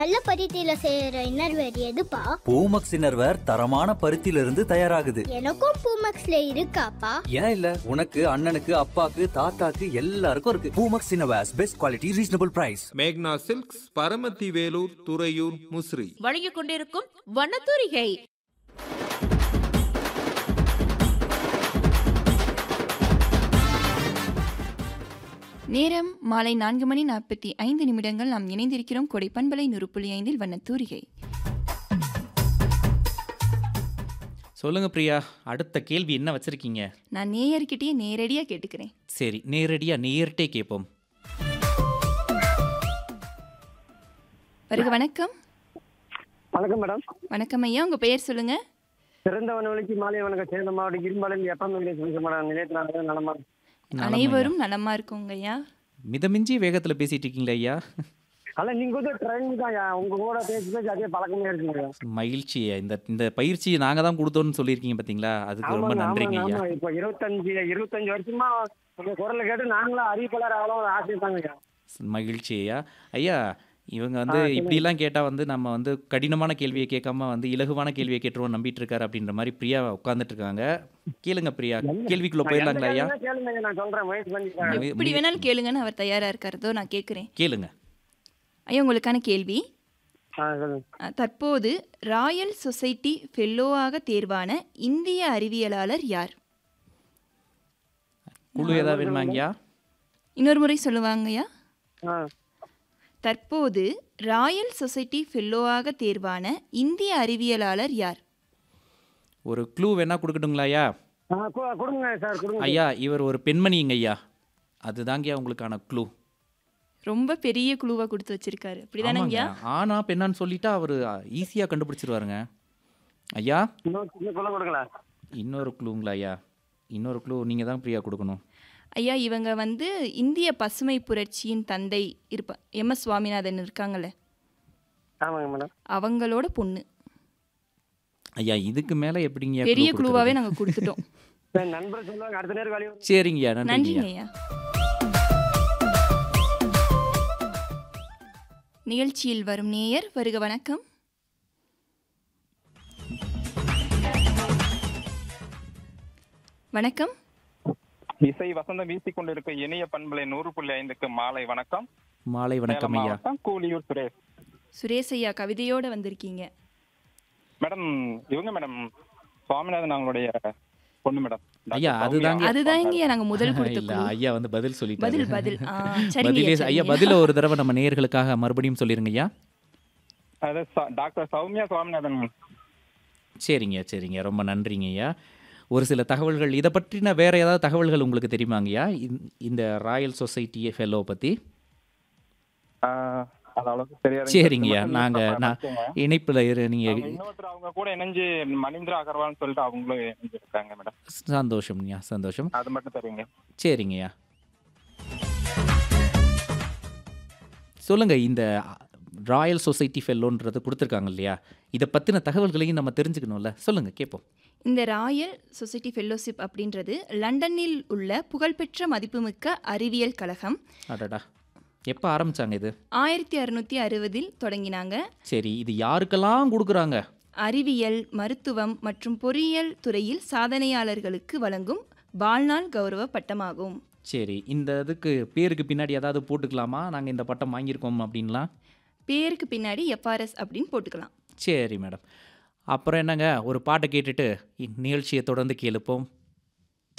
நல்ல பருத்தியில செய்யற இன்னர்வேர் எதுப்பா பூமக்ஸ் இன்னர்வேர் தரமான பருத்தியிலிருந்து தயாராகுது எனக்கும் பூமக்ஸ்ல இருக்காப்பா ஏன் இல்ல உனக்கு அண்ணனுக்கு அப்பாக்கு தாத்தாக்கு எல்லாருக்கும் இருக்கு Poomex innerwears best quality reasonable price Magna Silks Paramathi Velur Thuraiyur Musiri வழங்கிக் கொண்டிருக்கும் வண்ணத்தூரிகை நேரம் மாலை நான்கு மணி நாற்பத்தி ஐந்து நிமிடங்கள் நாம் இணைந்திருக்கிறோம் கொடை பண்பலை நூறு புள்ளி ஐந்தில் வண்ணத்தூரிகை சொல்லுங்க பிரியா அடுத்த கேள்வி என்ன வச்சிருக்கீங்க நான் நேயர்கிட்டயே நேரடியாக கேட்டுக்கிறேன் சரி நேரடியா நேர்ட்டே கேட்போம் வருக வணக்கம் வணக்கம் மேடம் வணக்கம் ஐயா உங்கள் பெயர் சொல்லுங்க சிறந்த வனவழிக்கு மாலை வணக்கம் சேலம் மாவட்டம் இரும்பாலையில் எப்பம் சொல்லிக்க மேடம் நிலையத்தில் நலமா நலமா அனைவரும் நலமா இருக்கோங்க ஐயா மிதமிஞ்சி வேகத்துல பேசிட்டு இருக்கீங்களா ஐயா அல்ல நீங்க வந்து ட்ரெயின் தான் ஐயா. உங்க கூட பேசி பேசி அதே பழக்கமே இருக்குங்க மகிழ்ச்சி ஐயா. இந்த இந்த பயிற்சி நாங்க தான் கொடுத்தோம்னு சொல்லியிருக்கீங்க பாத்தீங்களா அதுக்கு ரொம்ப ஆமாங்க நன்றிங்க ஆமாங்க ஐயா ஆமா இப்போ இருபத்தஞ்சு இருபத்தஞ்சு வருஷமா உங்க குரலை கேட்டு நாங்களும் அறிவிப்பாளர் ஆகலாம் ஆசை தாங்க ஐயா மகிழ்ச்சி ஐயா ஐயா இவங்க வந்து சொல்லுங்க. இப்படிலாம் கேட்டால் வந்து நம்ம வந்து கடினமான கேள்வியை கேட்காம வந்து இலகுவான கேள்வியை கேட்டுருவோம் நம்பிட்டு இருக்காரு அப்படின்ற மாதிரி பிரியா உட்காந்துட்டு இருக்காங்க கேளுங்க பிரியா கேள்விக்குள்ள நான் எந்த போயிடலாங்களா ஐயா கேள்வியும் கேளுங்க ஐயா, நான் சொல்றேன் முயற்சி பண்ணிக்கிறேன் மி- எப்படி மி- வேணாலும் கேளுங்கன்னு அவர் தயாரா இருக்காரதோ நான் கேட்குறேன் கேளுங்க ஐயா உங்களுக்கான கேள்வி ஆ, சொல்லுங்க. அஹ், தற்போது ராயல் சொசைட்டி ஃபெல்லோவாக தேர்வான இந்திய அறிவியலாளர் யார் குழு ஏதாவது வேணுமாங்கய்யா இன்னொரு முறை சொல்லுவாங்கய்யா ஆ, தற்போது ராயல் சொசைட்டி ஃபெல்லோவாக தேர்வான இந்திய அறிவியலாளர் யார் ஒரு க்ளூ வேணா கொடுக்கட்டுங்களா ஐயா ஆ, கு- கொடுங்க சார் கொடுங்க ஐயா இவர் ஒரு பெண்மணிங்க ஐயா அதுதாங்கய்யா உங்களுக்கான க்ளூ ரொம்ப பெரிய குழுவா கொடுத்து வச்சிருக்காரு அப்படிதானங்கய்யா ஆனா பெண்ணான்னு சொல்லிட்டா அவர் ஈஸியாக கண்டுபிடிச்சிருவாருங்க ஐயா இன்னும் சின்ன குள்ள கொடுங்களா இன்னொரு க்ளூங்களா ஐயா இன்னொரு க்ளூ நீங்கள் தான் பிரியா கொடுக்கணும் ஐயா இவங்க வந்து இந்திய பசுமை புரட்சியின் தந்தை இருப்ப எம் எஸ் சுவாமிநாதன் இருக்காங்கல்ல ஆமாங்க மேடம் அவங்களோட பொண்ணு ஐயா இதுக்கு மேலே எப்படிங்க பெரிய குழுவாவே நாங்க கொடுத்துட்டோம் சரி, நண்பர் சொல்லுவாங்க அடுத்த நேரம் வழி வரும். சரிங்கய்யா நன்றிங்க நன்றிங்க ஐயா நிகழ்ச்சியில் வரும் நேயர் வருக வணக்கம் வணக்கம் இசை வசந்தம் வீசிக் கொண்டிருக்க இணைய பண்பலை நூறு புள்ளி ஐந்துக்கு மாலை வணக்கம் மாலை வணக்கம் சேலம் ஐயா மாவட்டம் கூலியூர் சுரேஷ் சுரேஷ் ஐயா கவிதையோட வந்திருக்கீங்க மேடம் இவங்க மேடம் சுவாமிநாதன் அவங்களுடைய பொண்ணு மேடம் டாக்டர் ஐயா, சௌமியா. அதுதாங்க. அதுதாங்க நாங்க முதல் கொடுத்த இல்ல குழு. ஐயா வந்து பதில் சொல்லிட்டாரு பதில் பதில் ஆ, சரிங்க பதிலே ஐயா, ஐயா சரிங்க. பதில ஒரு தடவை நம்ம நேயர்களுக்காக மறுபடியும் சொல்லிருங்க ஐயா அது ச- டாக்டர் சௌமியா சுவாமிநாதன் சரிங்க சரிங்க ரொம்ப நன்றிங்க ஐயா ஒரு சில தகவல்கள் இதை பற்றின வேற ஏதாவது தகவல்கள் உங்களுக்கு தெரியுமாங்கய்யா இந்த- இந்த ராயல் சொசைட்டி ஃபெல்லோ பற்றி ஆஹ், அது அவ்வளவுக்கு தெரியாது சரிங்கய்யா நாங்க நான் இணைப்பில் இரு அவங்க நீங்கள் இன்னொருத்தர் அவங்க கூட இணைஞ்சு மணிந்திரா அகர்வால்னு சொல்லிட்டு அவங்களும் இணைஞ்சிருக்காங்க மேடம் சந்தோஷம்யா சந்தோஷம் அது மட்டும் தெரியுங்க சரிங்கய்யா சொல்லுங்க இந்த ராயல் சொசைட்டி ஃபெல்லோன்றது கொடுத்துருக்காங்க இல்லையா இதை பற்றின தகவல்களையும் நம்ம தெரிஞ்சுக்கணும்ல சொல்லுங்க கேட்போம் இந்த ராயல் சொசைட்டி ஃபெல்லோஷிப் அப்படின்றது லண்டனில் உள்ள புகழ்பெற்ற மதிப்புமிக்க அறிவியல் கழகம் அடடா எப்போ ஆரம்பிச்சாங்க இது ஆயிரத்தி அறுநூத்தி அறுபதில் தொடங்கினாங்க சரி இது யாருக்கெல்லாம் கொடுக்குறாங்க அறிவியல் மருத்துவம் மற்றும் பொறியியல் துறையில் சாதனையாளர்களுக்கு வழங்கும் வாழ்நாள் கௌரவ பட்டமாகும் சரி இந்த இதுக்கு பேருக்கு பின்னாடி ஏதாவது போட்டுக்கலாமா நாங்கள் இந்த பட்டம் வாங்கியிருக்கோம் அப்படின்லாம் பேருக்கு பின்னாடி எஃப்ஆர்எஸ் அப்படின்னு போட்டுக்கலாம் சரி மேடம் அப்புறம் என்னங்க ஒரு பாட்டை கேட்டுட்டு இந்நிகழ்ச்சியை தொடர்ந்து கேளுப்போம்